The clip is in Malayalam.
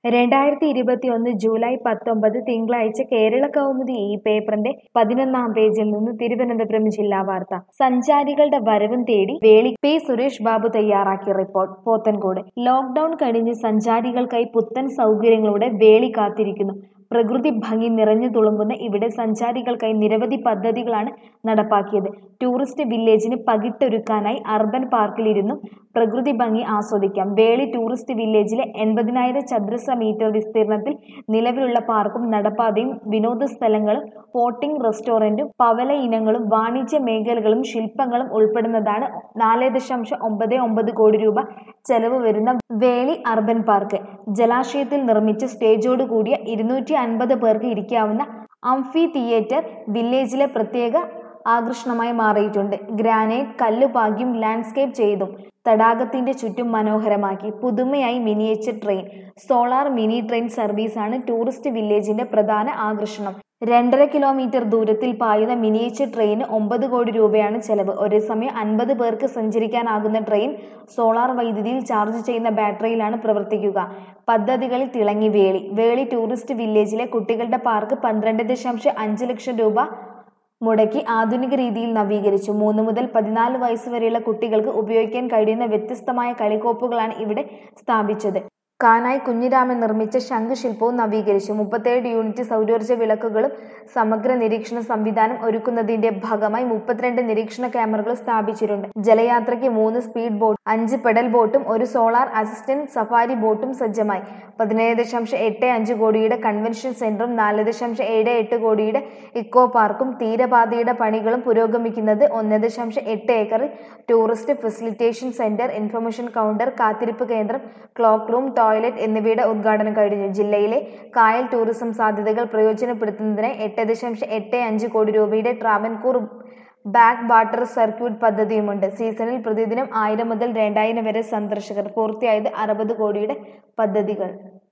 രണ്ടായിരത്തി ഇരുപത്തിയൊന്ന് ജൂലൈ പത്തൊമ്പത് തിങ്കളാഴ്ച കേരള കൗമുദി ഈ പേപ്പറിന്റെ പതിനൊന്നാം പേജിൽ നിന്ന് തിരുവനന്തപുരം ജില്ലാ വാർത്ത സഞ്ചാരികളുടെ വരവും തേടി വേളി പി സുരേഷ് ബാബു തയ്യാറാക്കിയ റിപ്പോർട്ട് പോത്തൻകോട് ലോക്ഡൌൺ കഴിഞ്ഞ് സഞ്ചാരികൾക്കായി പുത്തൻ സൗകര്യങ്ങളോടെ വേളി കാത്തിരിക്കുന്നു പ്രകൃതി ഭംഗി നിറഞ്ഞു തുളുമ്പുന്ന ഇവിടെ സഞ്ചാരികൾക്കായി നിരവധി പദ്ധതികളാണ് നടപ്പാക്കിയത് ടൂറിസ്റ്റ് വില്ലേജിന് പകിട്ടൊരുക്കാനായി അർബൻ പാർക്കിലിരുന്നും പ്രകൃതി ഭംഗി ആസ്വദിക്കാം വേളി ടൂറിസ്റ്റ് വില്ലേജിലെ എൺപതിനായിരം ചതുരശ്ര മീറ്റർ വിസ്തീർണത്തിൽ നിലവിലുള്ള പാർക്കും നടപ്പാതയും വിനോദ സ്ഥലങ്ങളും ബോട്ടിംഗ് റെസ്റ്റോറന്റും പവല ഇനങ്ങളും വാണിജ്യ മേഖലകളും ശില്പങ്ങളും ഉൾപ്പെടുന്നതാണ് നാല് ദശാംശം ഒമ്പത് ഒമ്പത് കോടി രൂപ ചെലവ് വരുന്ന വേളി അർബൻ പാർക്ക് ജലാശയത്തിൽ നിർമ്മിച്ച സ്റ്റേജോട് കൂടിയ ഇരുന്നൂറ്റി അൻപത് പേർക്ക് ഇരിക്കാവുന്ന അംഫി തിയേറ്റർ വില്ലേജിലെ പ്രത്യേക ആകർഷണമായി മാറിയിട്ടുണ്ട് ഗ്രാനൈറ്റ് കല്ലുപാകിയും ലാൻഡ്സ്കേപ്പ് ചെയ്തും തടാകത്തിന്റെ ചുറ്റും മനോഹരമാക്കി പുതുമയായി miniature train solar mini train സർവീസാണ് ടൂറിസ്റ്റ് വില്ലേജിന്റെ പ്രധാന ആകർഷണം രണ്ടര കിലോമീറ്റർ ദൂരത്തിൽ പായുന്ന മിനിയേച്ചർ ട്രെയിന് ഒമ്പത് കോടി രൂപയാണ് ചെലവ് ഒരേ സമയം അൻപത് പേർക്ക് സഞ്ചരിക്കാനാകുന്ന ട്രെയിൻ സോളാർ വൈദ്യുതിയിൽ ചാർജ് ചെയ്യുന്ന ബാറ്ററിയിലാണ് പ്രവർത്തിക്കുക പദ്ധതികളിൽ തിളങ്ങി വേളി വേളി ടൂറിസ്റ്റ് വില്ലേജിലെ കുട്ടികളുടെ പാർക്ക് പന്ത്രണ്ട് ദശാംശം അഞ്ച് ലക്ഷം രൂപ മുടക്കി ആധുനിക രീതിയിൽ നവീകരിച്ചു മൂന്ന് മുതൽ പതിനാല് വയസ്സ് വരെയുള്ള കുട്ടികൾക്ക് ഉപയോഗിക്കാൻ കഴിയുന്ന വ്യത്യസ്തമായ കളിക്കോപ്പുകളാണ് ഇവിടെ സ്ഥാപിച്ചത് കാനായി കുഞ്ഞിരാമൻ നിർമ്മിച്ച ശംഖുശില്പവും നവീകരിച്ചു മുപ്പത്തേഴ് യൂണിറ്റ് സൗരോർജ്ജ വിളക്കുകളും സമഗ്ര നിരീക്ഷണ സംവിധാനം ഒരുക്കുന്നതിന്റെ ഭാഗമായി മുപ്പത്തിരണ്ട് നിരീക്ഷണ ക്യാമറകൾ സ്ഥാപിച്ചിട്ടുണ്ട് ജലയാത്രയ്ക്ക് മൂന്ന് സ്പീഡ് ബോട്ട് അഞ്ച് പെഡൽ ബോട്ടും ഒരു സോളാർ അസിസ്റ്റന്റ് സഫാരി ബോട്ടും സജ്ജമായി പതിനേഴ് ദശാംശം എട്ട് അഞ്ച് കോടിയുടെ കൺവെൻഷൻ സെന്ററും നാല് ദശാംശം ഏഴ് എട്ട് കോടിയുടെ ഇക്കോ പാർക്കും തീരപാതയുടെ പണികളും പുരോഗമിക്കുന്നത് ഒന്ന് ദശാംശം എട്ട് ഏക്കറിൽ tourist facilitation centre information counter കാത്തിരിപ്പ് കേന്ദ്രം ക്ലോക്ക് റൂം ടോയ്ലറ്റ് എന്നിവയുടെ ഉദ്ഘാടനം കഴിഞ്ഞു ജില്ലയിലെ കായൽ ടൂറിസം സാധ്യതകൾ പ്രയോജനപ്പെടുത്തുന്നതിനായി എട്ട് ദശാംശം എട്ട് അഞ്ച് കോടി രൂപയുടെ ട്രാവൻകൂർ ബാക്ക് വാട്ടർ സർക്യൂട്ട് പദ്ധതിയുമുണ്ട് സീസണിൽ പ്രതിദിനം ആയിരം മുതൽ രണ്ടായിരം വരെ സന്ദർശകർ പൂർത്തിയായത് അറുപത് കോടിയുടെ പദ്ധതികൾ